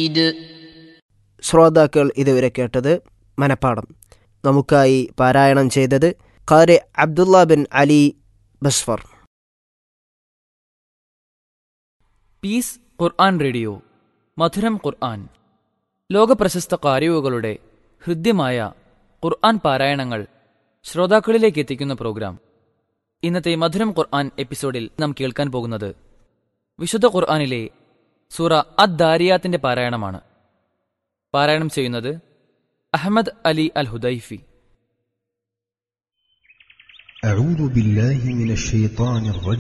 حميد ശ്രോതാക്കൾ ഇതുവരെ കേട്ടത് മനപ്പാടം നമുക്കായി പാരായണം ചെയ്തത് Qari Abdullah bin Ali Basfar peace Quran radio മധുരം ഖുർആൻ ലോകപ്രശസ്ത കാരിയുകളുടെ ഹൃദ്യമായ ഖുർആൻ പാരായണങ്ങൾ ശ്രോതാക്കളിലേക്ക് എത്തിക്കുന്ന പ്രോഗ്രാം ഇന്നത്തെ മധുരം ഖുർആൻ എപ്പിസോഡിൽ നാം കേൾക്കാൻ പോകുന്നത് വിശുദ്ധ ഖുർആനിലെ സൂറ അദ് ദാരിയാത്തിന്റെ പാരായണമാണ് പാരായണം ചെയ്യുന്നത് അഹമ്മദ് അലി അൽ ഹുദൈഫി أعوذ بالله من الشيطان الرجيم